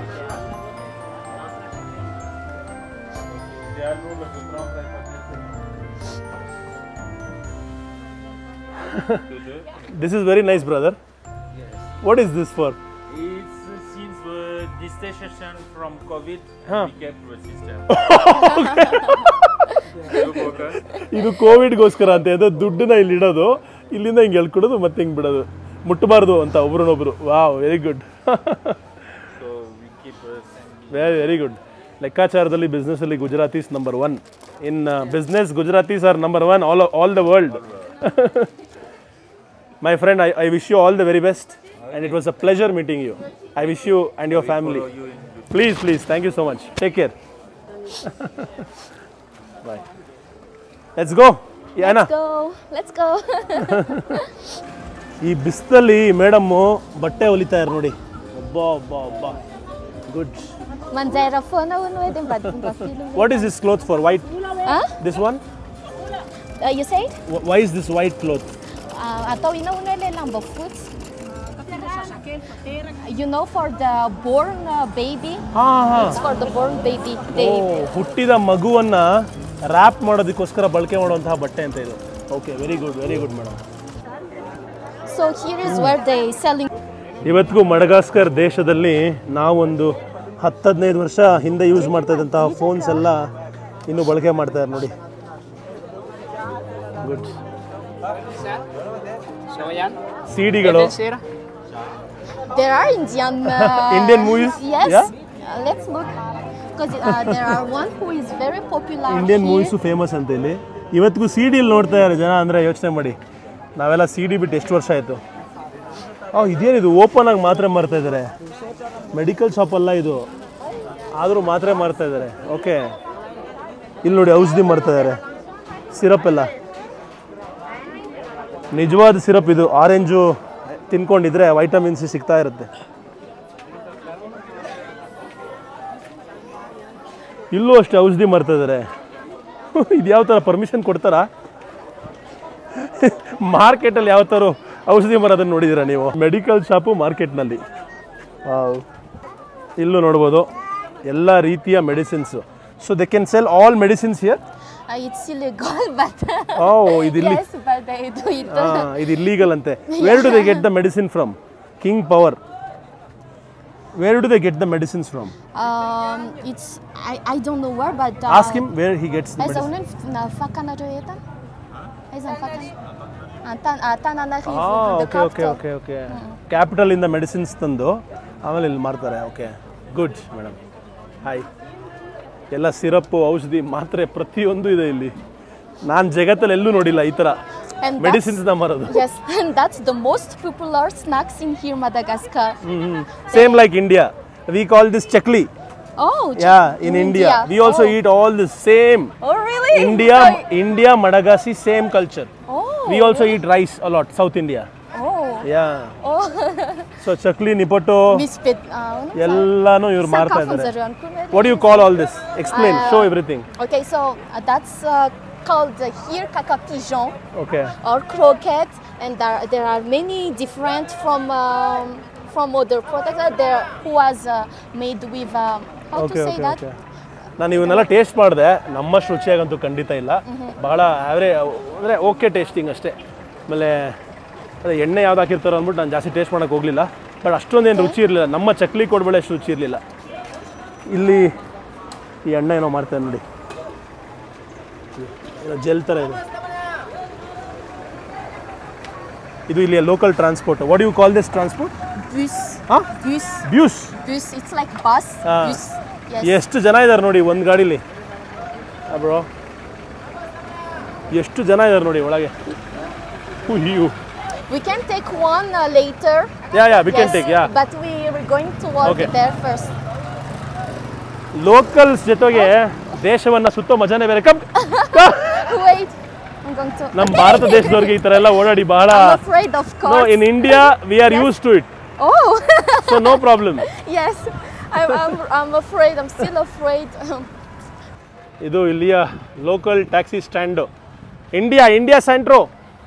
this is very nice brother what is this for It's uh, since uh, distanciation from COVID, Huh. we kept the system. You focus. ಇದು ಕೋವಿಡ್ಗೋಸ್ಕರ ಅಂತ ಇದು ದುಡ್ಡನ್ನ ಇಲ್ಲಿ ಇಡೋದು ಇಲ್ಲಿಂದ ಹಿಂಗೆ ಎಳ್ಕೊಡೋದು ಮತ್ತೆ ಹಿಂಗೆ ಬಿಡೋದು ಮುಟ್ಟಬಾರ್ದು ಅಂತ ಒಬ್ರನ್ನೊಬ್ರು wow very good So we keep uh, same. Very very good ಲೆಕ್ಕಾಚಾರದಲ್ಲಿ ಬಿಸ್ನೆಸ್ಸಲ್ಲಿ Gujaratis number one in business Gujaratis are number one all all the world my friend I I wish you all the very best and it was a pleasure meeting you I wish you and your family please please thank you so much take care bye let's go ಯಾನಾ Go. Let's go. ಈ ಬಿಸಿಲಲ್ಲಿ ಮೇಡಮ್ಮು ಬಟ್ಟೆ ಹೊಲಿತಾ ಇರು ನೋಡಿ ಒಬ್ಬ ಒಬ್ಬ ಒಬ್ಬ good Manjera phone na uno edin bad ba film. What is this cloth for white Huh? This one Uh, you said? Why is this white cloth Uh, atau ina uno ele lamba foot. You know, for the born uh, baby, ಹಾಂ ಹಾಂ it's for the born baby. O They, ಹುಟ್ಟಿದ ಮಗುವನ್ನ ರ್ಯಾಪ್ ಮಾಡೋದಕ್ಕೋಸ್ಕರ ಬಳಕೆ ಮಾಡುವಂತಹ ಬಟ್ಟೆ ಅಂತ ಇದು okay very good very good madam so here is where they selling. ಇವತ್ತಿಗೂ ಮಡಗಾಸ್ಕರ್ ದೇಶದಲ್ಲಿ ನಾವೊಂದು ಹತ್ತು ಹದಿನೈದು ವರ್ಷ ಹಿಂದೆ ಯೂಸ್ ಮಾಡ್ತಾ ಇದ್ದಂತಹ ಫೋನ್ಸ್ ಎಲ್ಲ ಇನ್ನೂ ಬಳಕೆ ಮಾಡ್ತಾರೆ ನೋಡಿ ಗುಡ್ ಸಿ ಡಿಗಳು There are Indian. Uh, Indian movies? Yes. Yeah? Uh, let's look. Because uh, there are one who is very popular. Indian here. Movies famous ಅಂತ ಇಲ್ಲಿ ಇವತ್ತಿಗೂ ಸಿ ಡಿಲಿ ನೋಡ್ತಾ ಇದ್ದಾರೆ ಜನ ಅಂದರೆ ಯೋಚನೆ ಮಾಡಿ ನಾವೆಲ್ಲ ಸಿ ಡಿ ಬಿಟ್ಟು ಎಷ್ಟು ವರ್ಷ ಆಯಿತು ಓ ಇದೇನಿದು ಓಪನ್ ಆಗಿ ಮಾತ್ರೆ ಮಾರ್ತಾ ಇದ್ದಾರೆ ಮೆಡಿಕಲ್ ಶಾಪ್ ಅಲ್ಲ ಇದು ಆದರೂ ಮಾತ್ರೆ ಮಾರ್ತಾ ಇದ್ದಾರೆ ಓಕೆ ಇಲ್ಲಿ ನೋಡಿ ಔಷಧಿ ಮಾರ್ತಾ ಇದ್ದಾರೆ ಸಿರಪ್ ಎಲ್ಲ ನಿಜವಾದ ಸಿರಪ್ ಇದು ಆರೆಂಜು ತಿನ್ಕೊಂಡಿದ್ರೆ ವೈಟಮಿನ್ ಸಿ ಸಿಗ್ತಾ ಇರುತ್ತೆ ಇಲ್ಲೂ ಅಷ್ಟೇ ಔಷಧಿ ಮಾರ್ತಾ ಇದ್ದಾರೆ ಇದು ಯಾವ ಥರ ಪರ್ಮಿಷನ್ ಕೊಡ್ತಾರಾ ಮಾರ್ಕೆಟಲ್ಲಿ ಯಾವ ಥರ ಔಷಧಿ ಮರದನ್ನು ನೋಡಿದ್ದೀರಾ ನೀವು ಮೆಡಿಕಲ್ ಶಾಪು ಮಾರ್ಕೆಟ್ನಲ್ಲಿ ವಾವ್. ಇಲ್ಲೂ ನೋಡ್ಬೋದು ಎಲ್ಲ ರೀತಿಯ medicines so they can sell all medicines here Uh, it's illegal, but ಓ ಇದು ಇಲ್ಲಿ yes, but they do it. ಆ, ಇದು ಇಲ್ಲೀಗಲ್ ಅಂತೆ where do they get the medicine from king power where do they get the medicines from Um, it's I, I don't know where, but uh, ask him where he gets Ay, sa unan, na fakana do yata? Ay, sa fakana? Tan, ah, tanana ಆ the okay okay okay okay ಕ್ಯಾಪಿಟಲಿಂದ ಮೆಡಿಸಿನ್ಸ್ ತಂದು ಆಮೇಲೆ ಇಲ್ಲಿ ಮಾರ್ತಾರೆ ಓಕೆ ಗುಡ್ ಮೇಡಮ್ ಹಾಯ್ ಎಲ್ಲ ಸಿರಪ್ಪು ಔಷಧಿ ಮಾತ್ರೆ ಪ್ರತಿಯೊಂದು ಇದೆ ಇಲ್ಲಿ ನಾನು ಜಗತ್ತಲ್ಲಿ ಎಲ್ಲೂ ನೋಡಿಲ್ಲ ಈ ಥರ And ಮೆಡಿಸಿನ್ಸ್ನ ಮಾರೋದು Yes, and that's the most popular snacks in here, Madagascar. Same like India we call this chakli Oh, yeah in India we also oh. Eat all this same Oh, really? India Sorry. India ಮಡಗಾಸಿ same culture Oh. We also eat rice a lot South India Oh. Yeah Oh. So chakli nippattu Miss Pet. Uh, ano sa- ಎಲ್ಲಾನು ಇವ್ರು sa ಮಾರ್ತಾ kafon ಇದ್ದಾರೆ sa riyan ko na rin. What you call all this explain Uh, show everything Okay, so uh, that's uh, called uh, here caca pigeon. Okay or croquette, and there, there are many different from um, from other products that there who was uh, made with um, how okay to say okay that okay ನಾನು ಇವನ್ನೆಲ್ಲ ಟೇಸ್ಟ್ ಮಾಡಿದೆ ನಮ್ಮಷ್ಟು ರುಚಿಯಾಗಂತೂ ಖಂಡಿತ ಇಲ್ಲ ಭಾಳ ಆವ್ರೇ ಅಂದರೆ ಓಕೆ ಟೇಸ್ಟಿಂಗ್ ಅಷ್ಟೇ ಆಮೇಲೆ ಅದೇ ಎಣ್ಣೆ ಯಾವ್ದು ಹಾಕಿರ್ತಾರೋ ಅಂದ್ಬಿಟ್ಟು ನಾನು ಜಾಸ್ತಿ ಟೇಸ್ಟ್ ಮಾಡೋಕೆ ಹೋಗಲಿಲ್ಲ ಬಟ್ ಅಷ್ಟೊಂದೇನು ರುಚಿ ಇರಲಿಲ್ಲ ನಮ್ಮ ಚಕ್ಲಿ ಕೊಡ್ಬೇಳೆ ಅಷ್ಟು ರುಚಿ ಇರಲಿಲ್ಲ ಇಲ್ಲಿ ಈ ಎಣ್ಣೆ ಏನೋ ಮಾಡ್ತಾರೆ ನೋಡಿ ಜೆಲ್ ಥರ ಇದೆ ಇದು ಇಲ್ಲಿ local transport what you call this transport bus ಹಾಂ bus bus bus it's like bus Ah. bus yes ಎಷ್ಟು ಜನ ಇದ್ದಾರೆ ನೋಡಿ ಒಂದು ಗಾಡೀಲಿ ಬ್ರೋ ಎಷ್ಟು ಜನ ಇದ್ದಾರೆ ನೋಡಿ ಒಳಗೆ ಅಯ್ಯೋ we can take one uh, later yeah yeah we can yes take yeah but we are going to walk Okay. there first locals ಜೊತೆಗೆ ದೇಶವನ್ನ ಸುತ್ತೋ ಮಜಾನೇ ಬೇರೆ come wait I'm going to ನಮ್ಮ ಭಾರತ ದೇಶದವ್ರಿಗೆ ಈ ಥರ ಎಲ್ಲ ಓಡಾಡಿ ಬಹಳ I'm afraid of no course in India we are use to it Oh, so no problem yes. I'm, I'm, I'm afraid. I'm still afraid. ಇದು ಇಲ್ಲಿಯ local taxi stand India India Santro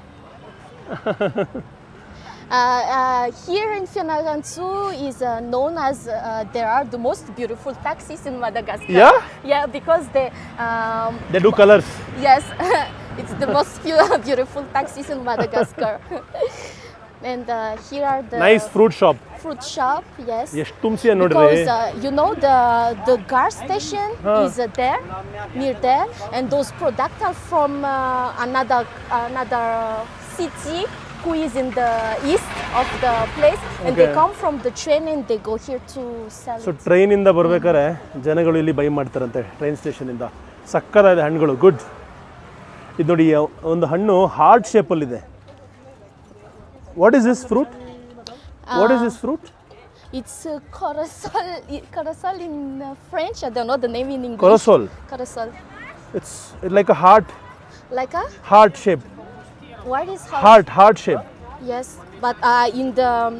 Uh, uh, here in Fianarantsoa is uh, known as uh, there are the most beautiful taxis in Madagascar. Yeah? Yeah, because they, um, they do colours yes, it's the most beau- beautiful taxis in Madagascar. and uh, here are the nice fruit shop fruit shop. Yes. ಎಷ್ಟು ತುಂಬಿಸಿ ನೋಡ್ರಿ Because uh, you know the the gas station is uh, there, near there, and those products are from uh, another another city who is in the east of the place, and they Okay. come from the train and they go here to sell. So it. ಟ್ರೈನಿಂದ ಬರ್ಬೇಕಾದ್ರೆ ಜನಗಳು ಇಲ್ಲಿ ಬೈ ಮಾಡ್ತಾರಂತೆ ಟ್ರೈನ್ ಸ್ಟೇಷನಿಂದ ಸಕ್ಕದಾಗಿದೆ ಹಣ್ಣುಗಳು ಗುಡ್ ಇದು ನೋಡಿ ಯಾವ- ಒಂದು ಹಣ್ಣು ಹಾರ್ಟ್ ಶೇಪಲ್ಲಿದೆ what is this fruit what is this fruit It's uh, corosol, i- corosol in uh, French. I don't know the name in English. ಕೊರಸೋಲ್ Corosol. It's like a heart Like a heart shape what is how? Heart heart shape Yes, but uh, in the um,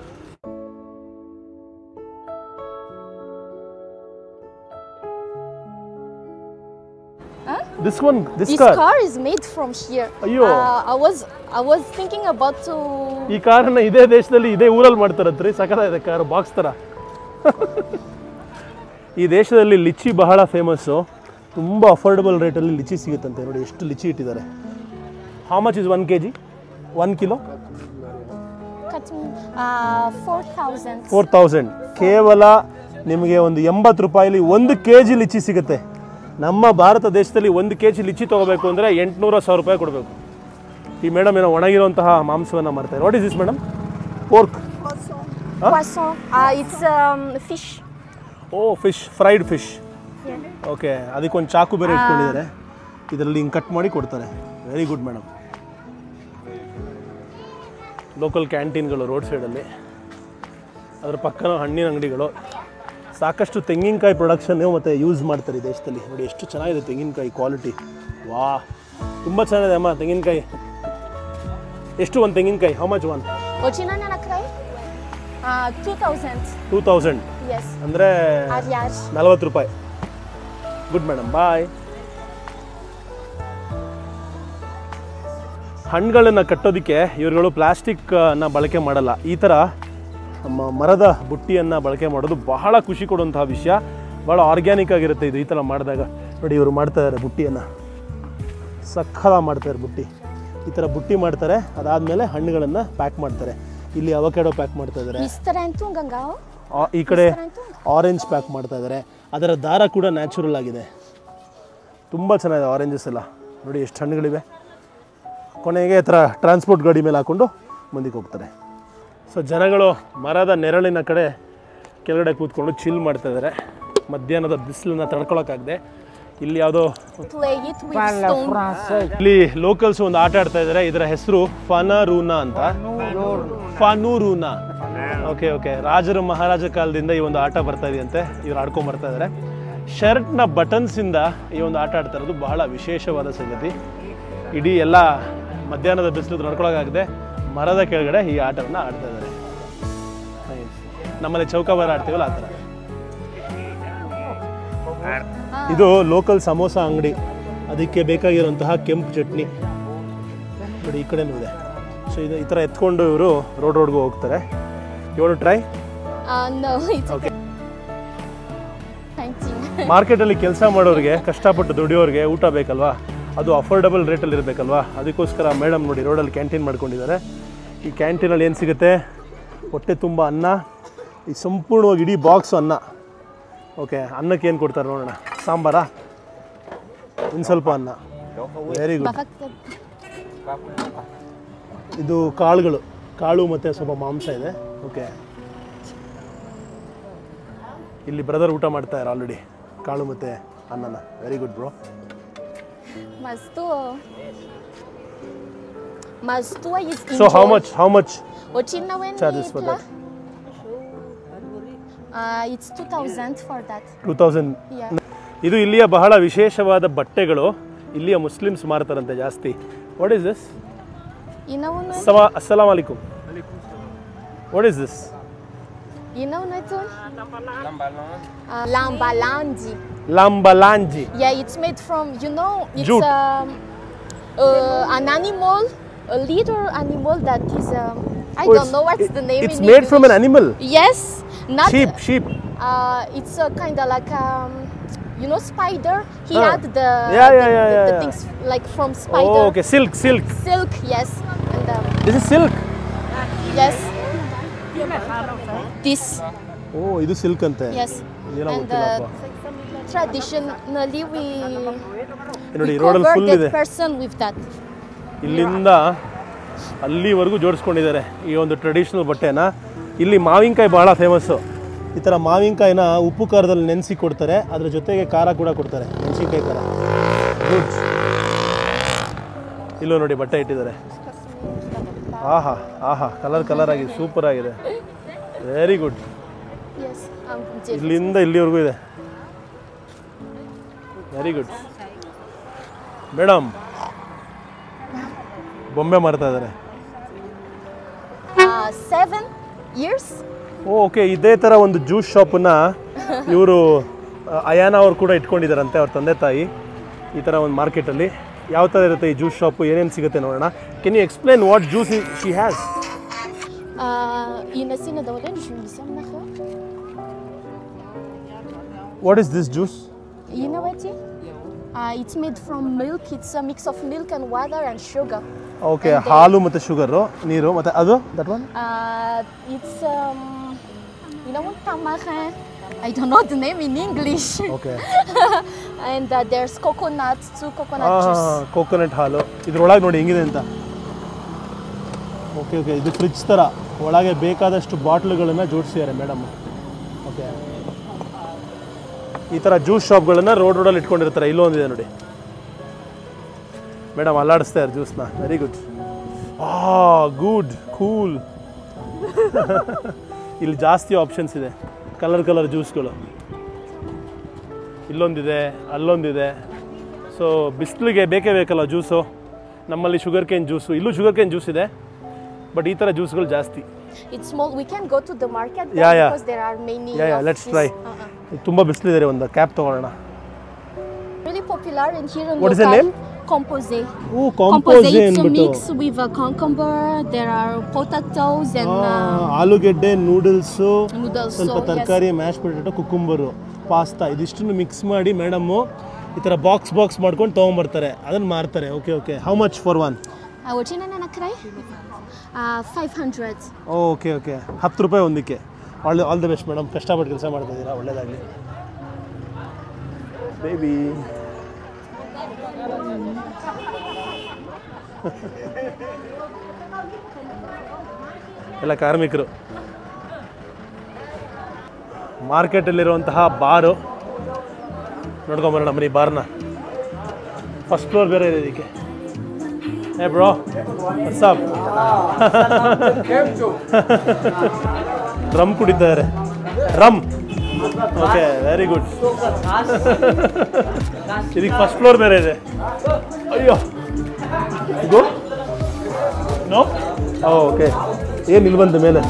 this one this This car car is made from here. Ayyo. Uh, I was I was thinking about to. ಈ ಕಾರನ್ನ ಇದೇ ದೇಶದಲ್ಲಿ ಇದೇ ಊರಲ್ಲಿ ಮಾಡ್ತಾರತ್ರಿ ಸಕತ್ತಾಗಿದೆ ಕಾರು ಬಾಕ್ಸ್ ಥರ ಈ ದೇಶದಲ್ಲಿ ಲಿಚಿ ಬಹಳ ಫೇಮಸ್ಸು ತುಂಬ ಅಫೋರ್ಡಬಲ್ ರೇಟಲ್ಲಿ ಲಿಚಿ ಸಿಗುತ್ತಂತೆ ನೋಡಿ ಎಷ್ಟು ಲಿಚಿ ಇಟ್ಟಿದ್ದಾರೆ how much is one K G one kilo Cut me, uh, four thousand. Four thousand ಕೇವಲ ನಿಮಗೆ ಒಂದು ಎಂಬತ್ತು ರೂಪಾಯಿಲಿ ಒಂದು ಕೆ ಜಿ ಲಿಚಿ ಸಿಗುತ್ತೆ ನಮ್ಮ ಭಾರತ ದೇಶದಲ್ಲಿ ಒಂದು ಕೆ ಜಿ ಲಿಚಿ ತೊಗೋಬೇಕು ಅಂದರೆ ಎಂಟುನೂರ ಸಾವಿರ ರೂಪಾಯಿ ಕೊಡಬೇಕು ಈ ಮೇಡಮ್ ಏನೋ ಒಣಗಿರುವಂತಹ ಮಾಂಸವನ್ನು ಮಾಡ್ತಾರೆ what is this madam pork Poisson. Uh, it's um, fish. Oh fish fried fish Yeah. Okay ಅದಕ್ಕೊಂದು ಚಾಕು ಬೇರೆ ಇಟ್ಕೊಂಡಿದ್ದಾರೆ ಇದರಲ್ಲಿ ಹಿಂಗೆ ಕಟ್ ಮಾಡಿ ಕೊಡ್ತಾರೆ ವೆರಿ ಗುಡ್ ಮೇಡಮ್ ಲೋಕಲ್ ಕ್ಯಾಂಟೀನ್ಗಳು ರೋಡ್ ಸೈಡಲ್ಲಿ ಅದ್ರ ಪಕ್ಕನ ಹಣ್ಣಿನ ಅಂಗಡಿಗಳು ಸಾಕಷ್ಟು ತೆಂಗಿನಕಾಯಿ ಪ್ರೊಡಕ್ಷನ್ನು ಮತ್ತು ಯೂಸ್ ಮಾಡ್ತಾರೆ ಈ ದೇಶದಲ್ಲಿ ನೋಡಿ ಎಷ್ಟು ಚೆನ್ನಾಗಿದೆ ತೆಂಗಿನಕಾಯಿ ಕ್ವಾಲಿಟಿ ವಾ ತುಂಬ ಚೆನ್ನಾಗಿದೆ ಅಮ್ಮ ತೆಂಗಿನಕಾಯಿ ಎಷ್ಟು ಒಂದು ತೆಂಗಿನಕಾಯಿ how much one Ochina nanakrai? Uh, two thousand. Two thousand Yes. ಅಂದರೆ Ariage. ನಲವತ್ತು ರೂಪಾಯಿ ಗುಡ್ ಮೇಡಮ್ ಬಾಯ್ ಹಣ್ಣುಗಳನ್ನು ಕಟ್ಟೋದಕ್ಕೆ ಇವರುಗಳು ಪ್ಲಾಸ್ಟಿಕ್ನ ಬಳಕೆ ಮಾಡಲ್ಲ ಈ ಥರ ನಮ್ಮ ಮರದ ಬುಟ್ಟಿಯನ್ನು ಬಳಕೆ ಮಾಡೋದು ಬಹಳ ಖುಷಿ ಕೊಡುವಂತಹ ವಿಷಯ ಭಾಳ ಆರ್ಗ್ಯಾನಿಕ್ ಆಗಿರುತ್ತೆ ಇದು ಈ ಥರ ಮಾಡಿದಾಗ ನೋಡಿ ಇವರು ಮಾಡ್ತಾ ಇದ್ದಾರೆ ಬುಟ್ಟಿಯನ್ನು ಸಕ್ಕದ ಮಾಡ್ತಾರೆ ಬುಟ್ಟಿ ಈ ಥರ ಬುಟ್ಟಿ ಮಾಡ್ತಾರೆ ಅದಾದಮೇಲೆ ಹಣ್ಣುಗಳನ್ನು ಪ್ಯಾಕ್ ಮಾಡ್ತಾರೆ ಇಲ್ಲಿ ಅವಕ್ಯಾಡೋ ಪ್ಯಾಕ್ ಮಾಡ್ತಾ ಇದ್ದಾರೆ Mr. Antungangao? ಆ- ಈ ಕಡೆ Restaurant? ಆರೆಂಜ್ ಪ್ಯಾಕ್ ಮಾಡ್ತಾ ಇದ್ದಾರೆ ಅದರ ದಾರ ಕೂಡ ನ್ಯಾಚುರಲ್ ಆಗಿದೆ ತುಂಬ ಚೆನ್ನಾಗಿದೆ ಆರೆಂಜಸ್ ಎಲ್ಲ ನೋಡಿ ಎಷ್ಟು ಹಣ್ಣುಗಳಿವೆ ಕೊನೆಗೆ ಈ ಥರ ಟ್ರಾನ್ಸ್ಪೋರ್ಟ್ ಗಾಡಿ ಮೇಲೆ ಹಾಕ್ಕೊಂಡು ಮುಂದಕ್ಕೆ ಹೋಗ್ತಾರೆ ಸೊ ಜನಗಳು ಮರದ ನೆರಳಿನ ಕಡೆ ಕೆಳಗಡೆ ಕೂತ್ಕೊಂಡು ಚಿಲ್ ಮಾಡ್ತಾ ಇದ್ದಾರೆ ಮಧ್ಯಾಹ್ನದ ಬಿಸಿಲನ್ನ ತಡ್ಕೊಳಕ್ಕಾಗದೆ ಇಲ್ಲಿ ಯಾವುದೋ Play it with stone. ಇಲ್ಲಿ ಲೋಕಲ್ಸ್ ಒಂದು ಆಟ ಆಡ್ತಾ ಇದ್ದಾರೆ ಇದರ ಹೆಸರು ಫನರೂನಾ ಅಂತ ಫನೂರೂನಾ ಓಕೆ ಓಕೆ ರಾಜರು ಮಹಾರಾಜ ಕಾಲದಿಂದ ಈ ಒಂದು ಆಟ ಬರ್ತಾ ಇದೆಯಂತೆ ಇವ್ರು ಆಡ್ಕೊಂಡ್ ಬರ್ತಾ ಇದ್ದಾರೆ ಶರ್ಟ್ನ ಬಟನ್ಸಿಂದ ಈ ಒಂದು ಆಟ ಆಡ್ತಾ ಇರೋದು ಬಹಳ ವಿಶೇಷವಾದ ಸಂಗತಿ ಇಡೀ ಎಲ್ಲ ಮಧ್ಯಾಹ್ನದ ಬಿಸಿಲು ನಡ್ಕೊಳಕ್ಕಾಗದೆ ಮರದ ಕೆಳಗಡೆ ಈ ಆಟವನ್ನು ಆಡ್ತಾ ಇದ್ದಾರೆ Nice. ನಮ್ಮಲ್ಲಿ ಚೌಕಾಬಾರ ಆಡ್ತೀವಲ್ಲ ಆ ಥರ ಇದು ಲೋಕಲ್ ಸಮೋಸ ಅಂಗಡಿ ಅದಕ್ಕೆ ಬೇಕಾಗಿರುವಂತಹ ಕೆಂಪು ಚಟ್ನಿ ನೋಡಿ ಈ ಕಡೆನೂ ಇದೆ ಸೊ ಇದು ಈ ಥರ ಎತ್ಕೊಂಡು ಇವರು ರೋಡ್ ರೋಡ್ಗೆ ಹೋಗ್ತಾರೆ ಇವಳು try Uh, no, it's Okay. Nineteen. ಮಾರ್ಕೆಟಲ್ಲಿ ಕೆಲಸ ಮಾಡೋರಿಗೆ ಕಷ್ಟಪಟ್ಟು ದುಡಿಯೋರಿಗೆ ಊಟ ಬೇಕಲ್ವಾ ಅದು ಅಫೋರ್ಡಬಲ್ ರೇಟಲ್ಲಿ ಇರಬೇಕಲ್ವಾ ಅದಕ್ಕೋಸ್ಕರ ಮೇಡಮ್ ನೋಡಿ ರೋಡಲ್ಲಿ ಕ್ಯಾಂಟೀನ್ ಮಾಡ್ಕೊಂಡಿದ್ದಾರೆ ಈ ಕ್ಯಾಂಟೀನಲ್ಲಿ ಏನು ಸಿಗುತ್ತೆ ಹೊಟ್ಟೆ ತುಂಬ ಅನ್ನ ಈ ಸಂಪೂರ್ಣವಾಗಿ ಇಡೀ ಬಾಕ್ಸ್ ಅನ್ನ ಓಕೆ ಅನ್ನಕ್ಕೆ ಏನು ಕೊಡ್ತಾರೆ ನೋಡೋಣ ಸಾಂಬಾರಾ ಇನ್ನು ಸ್ವಲ್ಪ ಅನ್ನ ವೆರಿ ಗುಡ್ Bakak- ಇದು ಕಾಳುಗಳು ಕಾಳು ಮತ್ತು ಸ್ವಲ್ಪ ಮಾಂಸ ಇದೆ ಓಕೆ ಇಲ್ಲಿ ಬ್ರದರ್ ಊಟ ಮಾಡ್ತಾ ಇದ್ದಾರೆ ಆಲ್ರೆಡಿ ಕಾಳು ಮತ್ತು ಅನ್ನನ very good bro Mas tu. Mas tu is so how much how much Ochina when Charges for itla? that? Uh, it's 2000 for that. Two thousand Yeah. ಇದು ಇಲ್ಲಿಯ ಬಹಳ ವಿಶೇಷವಾದ ಬಟ್ಟೆಗಳು ಇಲ್ಲಿಯ ಮುಸ್ಲಿಮ್ಸ್ ಮಾರ್ತಾರಂತೆ ಜಾಸ್ತಿ what is this You know when ಸಲಾ ಅಸ್ಸಲಾಂ ಅಲೈಕುಮ್ what is this You know Nathan? Uh, Lambalandi. ಲಾಂಬಲಾಂಜಿ Yeah, it's made from, you know, it's Jute. um, uh, an animal, a little animal that is, um, I don't know what's the name it's in made from English. An animal Yes, not. Sheep sheep Uh, it's a kind of like, um, you know, spider. He Ah. had the, Yeah, the, yeah, yeah, the, yeah, the yeah. things like from spider. Okay silk silk Silk, yes. And um, this is silk yes. This, oh ಇದು ಸಿಲ್ಕ್ ಅಂತೆ yes. ಏನೋ And ಗೊತ್ತಿಲ್ಲಪ್ಪ uh, traditionally we, ನೋಡಿ we ರೋಡಲ್ಲಿ cover ಫುಲ್ that ಇದೆ person with that. ಇಲ್ಲಿಂದ ಅಲ್ಲಿವರೆಗೂ ಜೋಡಿಸ್ಕೊಂಡಿದ್ದಾರೆ ಈ ಒಂದು ಟ್ರೆಡಿಷನಲ್ ಬಟ್ಟೆನ ಇಲ್ಲಿ ಮಾವಿನಕಾಯಿ ಬಹಳ ಫೇಮಸ್ಸು ಈ ಥರ ಮಾವಿನಕಾಯಿನ ಉಪ್ಪು ಖಾರದಲ್ಲಿ ನೆನೆಸಿ ಕೊಡ್ತಾರೆ ಅದ್ರ ಜೊತೆಗೆ ಖಾರ ಕೂಡ ಕೊಡ್ತಾರೆ ಮೆಣಸಿನ್ಕಾಯಿ ಖಾರ ಗುಡ್ ಇಲ್ಲೂ ನೋಡಿ ಬಟ್ಟೆ ಇಟ್ಟಿದ್ದಾರೆ ಆಹಾ ಆಹಾ ಕಲರ್ ಕಲರ್ ಆಗಿದೆ ಸೂಪರ್ ಆಗಿದೆ very good Yes. Um, Jeff. ಇಲ್ಲಿಂದ ಇಲ್ಲಿವರೆಗೂ ಇದೆ ವೆರಿ ಗುಡ್ ಮೇಡಮ್ ಬೊಂಬೆ ಮಾರ್ತಾ ಇದ್ದಾರೆ Uh, seven years. ಓಕೆ ಇದೇ ಥರ ಒಂದು ಜ್ಯೂಸ್ ಶಾಪನ್ನ ಇವರು ಅಯಾನ ಅವ್ರು ಕೂಡ ಇಟ್ಕೊಂಡಿದ್ದಾರಂತೆ ಅವ್ರ ತಂದೆ ತಾಯಿ ಈ ಥರ ಒಂದು ಮಾರ್ಕೆಟಲ್ಲಿ ಯಾವ ಥರ ಇರುತ್ತೆ ಈ ಜ್ಯೂಸ್ ಶಾಪು ಏನೇನು ಸಿಗುತ್ತೆ ನೋಡೋಣ can you explain what juice she has Uh, Inasina Daulen, je me sers nachher. What is this juice You know what? it? Uh, it's made from milk. It's a mix of milk and water and sugar. Okay ಹಾಲು ಮತ್ತು ಶುಗರು ನೀರು ಮತ್ತು ಅದು that one Uh, it's um, you know what tamarin? I don't know the name in English. Okay and uh, there's coconut too, coconut juice. Coconut ಹಾಲು ಇದ್ರೊಳಗೆ ನೋಡಿ ಹೆಂಗಿದೆ ಅಂತ ಓಕೆ ಓಕೆ ಇದು ಫ್ರಿಜ್ ಥರ ಒಳಗೆ ಬೇಕಾದಷ್ಟು ಬಾಟ್ಲುಗಳನ್ನು ಜೋಡಿಸಿದ್ದಾರೆ ಮೇಡಮ್ ಓಕೆ ಈ ಥರ ಜ್ಯೂಸ್ ಶಾಪ್ಗಳನ್ನು ರೋಡ್ ರೋಡಲ್ಲಿ ಇಟ್ಕೊಂಡಿರ್ತಾರೆ ಇಲ್ಲೊಂದಿದೆ ನೋಡಿ ಮೇಡಮ್ ಅಲ್ಲಾಡಿಸ್ತಾ ಇದ್ದಾರೆ ಜ್ಯೂಸ್ನ ವೆರಿ ಗುಡ್ ಆ ಗುಡ್ ಕೂಲ್ ಇಲ್ಲಿ ಜಾಸ್ತಿ ಆಪ್ಷನ್ಸ್ ಇದೆ ಕಲರ್ ಕಲರ್ ಜ್ಯೂಸ್ಗಳು ಇಲ್ಲೊಂದಿದೆ ಅಲ್ಲೊಂದಿದೆ ಸೊ ಬಿಸಿಲಿಗೆ ಬೇಕೇ ಬೇಕಲ್ಲ ಜ್ಯೂಸು ನಮ್ಮಲ್ಲಿ ಶುಗರ್ ಕೇನ್ ಜ್ಯೂಸು ಇಲ್ಲೂ ಶುಗರ್ ಕೇನ್ ಜ್ಯೂಸ್ ಇದೆ ಬಟ್ ಈ ಥರ ಜ್ಯೂಸ್ಗಳು ಜಾಸ್ತಿ It's small. We can go to the market there Yeah, yeah. because there are many. Yeah, yeah, of let's this. try. Uh-uh. ತುಂಬ ಬಿಸಿಲಿದೆ ಒಂದು ಕ್ಯಾಪ್ ತೊಗೊಳ್ಳೋಣ Really popular in here in What is the local. name? Compose. Oh Compose. ಕಾಂಪೋಸ್ It's a ಅಂದ್ಬಿಟ್ಟು mix with a cucumber. There are potatoes and ಆ, um, ಆಲೂಗೆಡ್ಡೆ ನೂಡಲ್ಸು noodles. ಸ್ವಲ್ಪ so, ತರಕಾರಿ ಮ್ಯಾಶ್ ಪೊಟೇಟೊ ಕುಕ್ಕುಂಬರು ಪಾಸ್ತಾ ಇದಿಷ್ಟನ್ನು ಮಿಕ್ಸ್ ಮಾಡಿ ಮೇಡಮ್ಮು ಈ ಥರ ಬಾಕ್ಸ್ ಬಾಕ್ಸ್ ಮಾಡ್ಕೊಂಡು ತೊಗೊಂಬರ್ತಾರೆ ಅದನ್ನು ಮಾರ್ತಾರೆ okay okay how much for one yes. Uh, what you nana cry? Uh, 500. Okay okay ಹತ್ತು ರೂಪಾಯಿ ಒಂದಕ್ಕೆ all all the best madam ಕಷ್ಟಪಟ್ಟು ಕೆಲಸ ಮಾಡ್ತಾ ಇದ್ದೀರಾ ಒಳ್ಳೇದಾಗಲಿ ಬೇಬಿ ಎಲ್ಲ ಕಾರ್ಮಿಕರು ಮಾರ್ಕೆಟಲ್ಲಿರುವಂತಹ ಬಾರು ನೋಡ್ಕೊಂಬರೋಣ ಬನ್ನಿ ಬಾರ್ನ ಫಸ್ಟ್ ಫ್ಲೋರ್ ಬೇರೆ ಇದೆ ಇದಕ್ಕೆ ಏ ಬ್ರೋ ಸಾಬ್ ರಮ್ ಕುಡಿತಾರೆ ರಮ್ ಓಕೆ ವೆರಿ ಗುಡ್ ಇದಕ್ಕೆ ಫಸ್ಟ್ ಫ್ಲೋರ್ ಬೇರೆ ಇದೆ ಅಯ್ಯೋ ಗೋ ನೋ ಓಕೆ ಏನು ಇಲ್ಲಿ ಬಂದ ಮೇಲೆ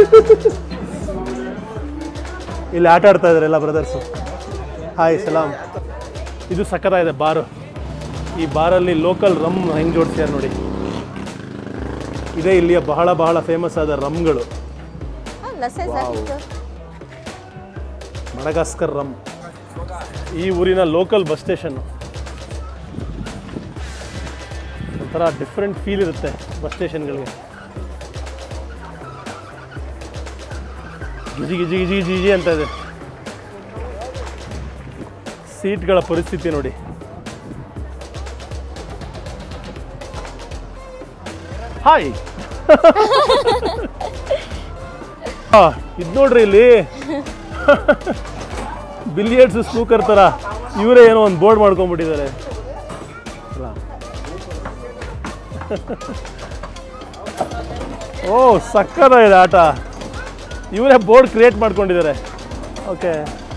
ಇಲ್ಲಿ ಆಟ ಆಡ್ತಾ ಇದ್ದಾರೆ ಎಲ್ಲ ಬ್ರದರ್ಸು ಹಾಯ್ ಸಲಾಮ್ ಇದು ಸಕ್ಕತ್ತಾಗಿದೆ ಬಾರು ಈ ಬಾರಲ್ಲಿ ಲೋಕಲ್ ರಮ್ ಹೆಂಗೆ ಜೋಡಿಸ್ಯಾರ ನೋಡಿ ಇದೇ ಇಲ್ಲಿಯ ಬಹಳ ಬಹಳ ಫೇಮಸ್ ಆದ ರಮ್ಗಳು Ah, la Césarite. Madagascar rum ಈ ಊರಿನ ಲೋಕಲ್ ಬಸ್ ಸ್ಟೇಷನ್ ಒಂಥರ ಡಿಫ್ರೆಂಟ್ ಫೀಲ್ ಇರುತ್ತೆ ಬಸ್ ಸ್ಟೇಷನ್ಗಳಿಗೆ ಗಿಜಿ ಗಿಜಿ ಗಿಜಿ ಗಿಜಿ ಗಿಜಿ ಅಂತ ಇದೆ ಸೀಟ್ಗಳ ಪರಿಸ್ಥಿತಿ ನೋಡಿ ಹಾಯ್ ಇದು ನೋಡ್ರಿ ಇಲ್ಲಿ ಬಿಲಿಯರ್ಡ್ಸ್ ಸ್ನೂಕರ್ ಥರ ಇವರೇ ಏನೋ ಒಂದು ಬೋರ್ಡ್ ಮಾಡ್ಕೊಂಡ್ಬಿಟ್ಟಿದ್ದಾರೆ ಅಲ್ಲ. ಓ ಸಕ್ಕತ್ತಾಗಿದೆ ಆಟ ಇವರೇ ಬೋರ್ಡ್ ಕ್ರಿಯೇಟ್ ಮಾಡ್ಕೊಂಡಿದ್ದಾರೆ ಓಕೆ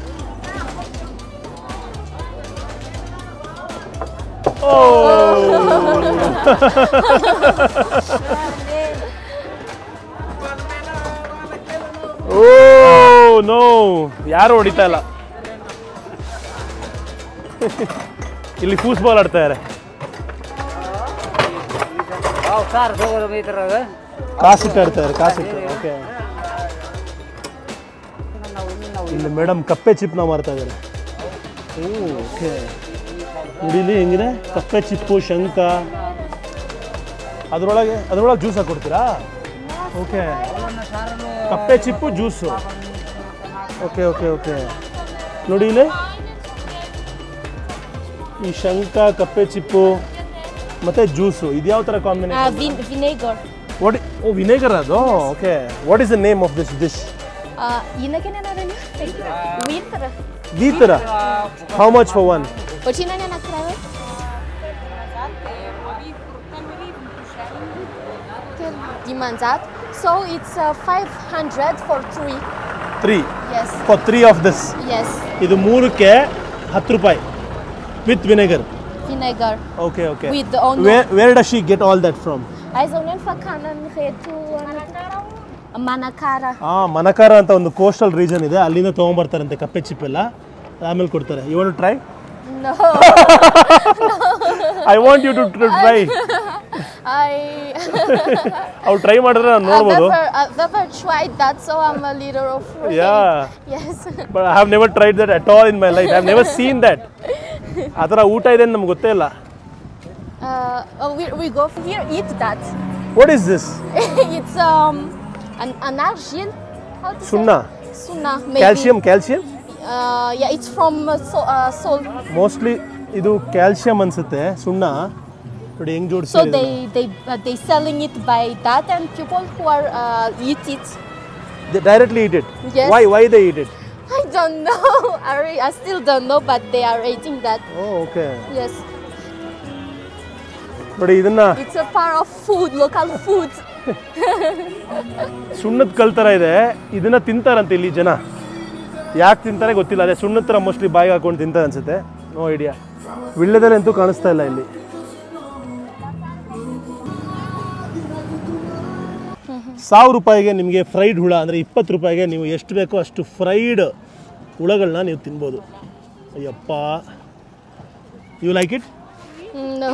ಓ ಓ ನೋ ಯಾರು ಹೊಡಿತಾ ಇಲ್ಲ ಇಲ್ಲಿ ಫೂಸ್ಬಾಲ್ ಆಡ್ತಾ ಇದ್ದಾರೆ ಅವು ಸಾರ್ ಹೋಗೋದು ಬೈತಾರ ಕಾಸಿಟ್ಟು ಆಡ್ತಾ ಇದ್ದಾರೆ ಕಾಸಿಟ್ಟು ಓಕೆ ಇಲ್ಲಿ ಮೇಡಮ್ ಕಪ್ಪೆ ಚಿಪ್ನ ಮಾರ್ತಾ ಇದ್ದಾರೆ ಓಕೆ ನೋಡಿ ಹೆಂಗಿದೆ ಕಪ್ಪೆ ಚಿಪ್ಪು ಶಂಕ ಅದ್ರೊಳಗೆ ಅದ್ರೊಳಗೆ ಜ್ಯೂಸ್ ಹಾಕೊಡ್ತೀರಾ ಓಕೆ ಕಪ್ಪೆ ಚಿಪ್ಪು ಜ್ಯೂಸು ಓಕೆ ಓಕೆ ಓಕೆ ನೋಡಿ ಇಲ್ಲಿ ಈ ಶಂಕ ಕಪ್ಪೆ ಚಿಪ್ಪು ಮತ್ತೆ ಜ್ಯೂಸು ಇದ್ಯಾವ ಥರ Uh, combination vin- vinegar. What ಓ ವಿನೇಗರ್ ಅದು okay what is the name of this dish Uh, yinagyan na rin Winter. ಈ ಥರ how much for one Почina na nakrawe? Dimanjat. So it's uh, 500 for three. Three Yes. For three of this Yes. ಇದು ಮೂರಕ್ಕೆ ಹತ್ತು ರೂಪಾಯಿ with vinegar Vinegar. Okay okay With the onion. Where where does she get all that from Ay, so nan fakanan reto ano to? Manakara. ಆ ಮನಕಾರ ಅಂತ ಒಂದು ಕೋಸ್ಟಲ್ ರೀಜನ್ ಇದೆ ಅಲ್ಲಿಂದ ತೊಗೊಂಬರ್ತಾರಂತೆ ಕಪ್ಪೆ ಚಿಪ್ಪೆಲ್ಲ ಆಮೇಲೆ ಕೊಡ್ತಾರೆ you want try No. I want you to try I ಅವ್ರು ಟ್ರೈ ಮಾಡಿದ್ರೆ ನಾನು I've ನೋಡ್ಬೋದು never, I've never tried that, so I'm a little afraid. Yeah. Yes. But I have never tried that at all in my life I have never seen that ಆ ಥರ ಊಟ ಇದೆ ಅಂತ ನಮ್ಗೆ ಗೊತ್ತೇ ಇಲ್ಲ Uh, oh, we, we go here, eat that. What is this it's um an, an argile. How to ಸುಣ್ಣ say? Sunna. Maybe. Calcium calcium Uh, yeah, it's from uh, so, uh, salt. Mostly ಇದು ಕ್ಯಾಲ್ಸಿಯಂ ಅನ್ಸುತ್ತೆ ಸುಣ್ಣ ನೋಡಿ ಹೆಂಗ್ So ಜೋಡಿಸಿ they they uh, they selling it by that, and people who are uh, eat it. Directly eat it Yes. Why why they eat it I don't know. I, re- I still don't know, but they are eating that. Oh okay Yes, ನೋಡಿ ಇದನ್ನ it's a part of food, local food. ಸುಣ್ಣದ ಕಲ್ ಥರ ಇದೆ ಇದನ್ನ ತಿಂತಾರಂತೆ ಇಲ್ಲಿ ಜನ ಯಾಕೆ ತಿಂತಾರೆ ಗೊತ್ತಿಲ್ಲ ಅದೇ ಸುಣ್ಣದ ಥರ ಮೋಸ್ಟ್ಲಿ ಬಾಯಿಗೆ ಹಾಕೊಂಡು ತಿಂತಾರೆ ಅನ್ಸುತ್ತೆ ನೋ ಐಡಿಯಾ ವಿಳ್ಳೆದೆಲೆ ಅಂತೂ ಕಾಣಿಸ್ತಾ ಇಲ್ಲ ಇಲ್ಲಿ ಸಾವಿರ ರೂಪಾಯಿಗೆ ನಿಮಗೆ ಫ್ರೈಡ್ ಹುಳ ಅಂದರೆ ಇಪ್ಪತ್ತು ರೂಪಾಯಿಗೆ ನೀವು ಎಷ್ಟು ಬೇಕೋ ಅಷ್ಟು ಫ್ರೈಡ್ ಹುಳಗಳನ್ನ ನೀವು ತಿನ್ಬೋದು ಅಯ್ಯಪ್ಪ you like it No.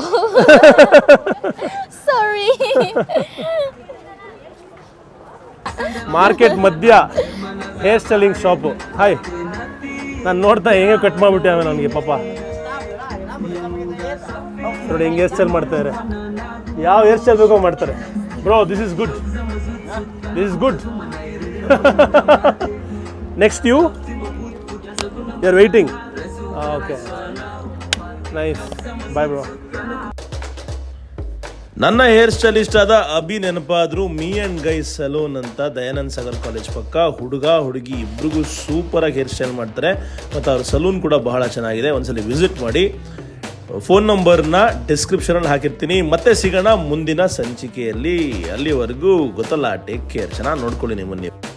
Sorry. Market ಮಧ್ಯ ಹೇರ್ ಸ್ಟೈಲಿಂಗ್ ಶಾಪು ಹಾಯ್ ನಾನು ನೋಡ್ತಾ ಹೆಂಗೆ ಕಟ್ ಮಾಡಿಬಿಟ್ಟೆ ಆಮೇಲೆ ನನಗೆ ಪಾಪ ನೋಡಿ ಹೆಂಗೆ ಹೇರ್ ಸ್ಟೈಲ್ ಮಾಡ್ತಾರೆ ಯಾವ ಹೇರ್ ಸ್ಟೈಲ್ ಬೇಕೋ ಮಾಡ್ತಾರೆ bro this is good this is good next you you are waiting okay nice boy bro ನನ್ನ ಹೇರ್ ಸ್ಟೈಲಿಸ್ಟ್ ಆದ ಅಭಿ ನೆನಪಾದ್ರು ಮೀ ಅಂಡ್ ಗೈ ಸಲೂನ್ ಅಂತ ದಯಾನಂದ್ ಸಾಗರ್ ಕಾಲೇಜ್ ಪಕ್ಕ ಹುಡುಗ ಹುಡುಗಿ ಇಬ್ರಿಗೂ ಸೂಪರ್ ಆಗಿ ಹೇರ್ ಸ್ಟೈಲ್ ಮಾಡ್ತಾರೆ ಮತ್ತು ಅವ್ರ ಸಲೂನ್ ಕೂಡ ಬಹಳ ಚೆನ್ನಾಗಿದೆ ಒಂದ್ಸಲಿ ವಿಸಿಟ್ ಮಾಡಿ ಫೋನ್ ನಂಬರ್ನ ಡಿಸ್ಕ್ರಿಪ್ಷನಲ್ಲಿ ಹಾಕಿರ್ತೀನಿ ಮತ್ತೆ ಸಿಗೋಣ ಮುಂದಿನ ಸಂಚಿಕೆಯಲ್ಲಿ ಅಲ್ಲಿವರೆಗೂ ಗೊತ್ತಲ್ಲ ಟೇಕ್ ಕೇರ್ ಚೆನ್ನಾಗಿ ನೋಡ್ಕೊಳ್ಳಿ ನಿಮ್ಮನ್ನು ನೀವು